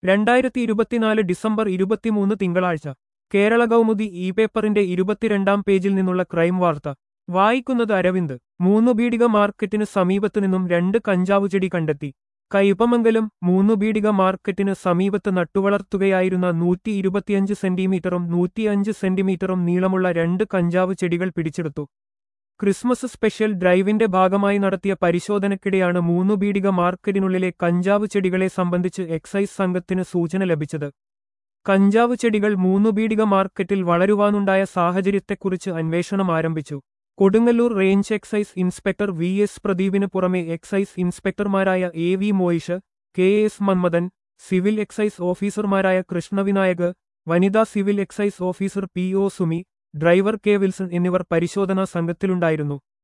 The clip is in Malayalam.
രണ്ടായിരത്തി ഇരുപത്തിനാല് ഡിസംബർ ഇരുപത്തിമൂന്ന് തിങ്കളാഴ്ച കേരള കൗമുദി ഇ പേപ്പറിന്റെ ഇരുപത്തിരണ്ടാം പേജിൽ നിന്നുള്ള ക്രൈം വാർത്ത വായിക്കുന്നത് അരവിന്ദ് മൂന്നു ബീഡിക മാർക്കറ്റിന് സമീപത്തു നിന്നും രണ്ട് കഞ്ചാവ് ചെടി കണ്ടെത്തി കയ്പമംഗലം മൂന്നു ബീഡിക മാർക്കറ്റിന് സമീപത്ത് നട്ടുവളർത്തുകയായിരുന്ന നൂറ്റി ഇരുപത്തിയഞ്ച് സെന്റിമീറ്ററും നൂറ്റിയഞ്ച് സെന്റിമീറ്ററും നീളമുള്ള രണ്ട് കഞ്ചാവ് ചെടികൾ പിടിച്ചെടുത്തു ക്രിസ്മസ് സ്പെഷ്യൽ ഡ്രൈവിന്റെ ഭാഗമായി നടത്തിയ പരിശോധനയ്ക്കിടെയാണ് മൂന്നു ബീഡിക മാർക്കറ്റിനുള്ളിലെ കഞ്ചാവ് ചെടികളെ സംബന്ധിച്ച് എക്സൈസ് സംഘത്തിന് സൂചന ലഭിച്ചത് കഞ്ചാവ് ചെടികൾ മൂന്നു ബീഡിക മാർക്കറ്റിൽ വളരുവാനുണ്ടായ സാഹചര്യത്തെക്കുറിച്ച് അന്വേഷണം ആരംഭിച്ചു Kodungallur range excise inspector V S പ്രദീപിന് പുറമെ എക്സൈസ് ഇൻസ്പെക്ടർമാരായ A V Moyish K S Manmathan civil excise ഓഫീസർമാരായ കൃഷ്ണവിനായക് വനിതാ civil excise officer P O Sumi driver K Wilson എന്നിവർ പരിശോധനാ സംഘത്തിലുണ്ടായിരുന്നു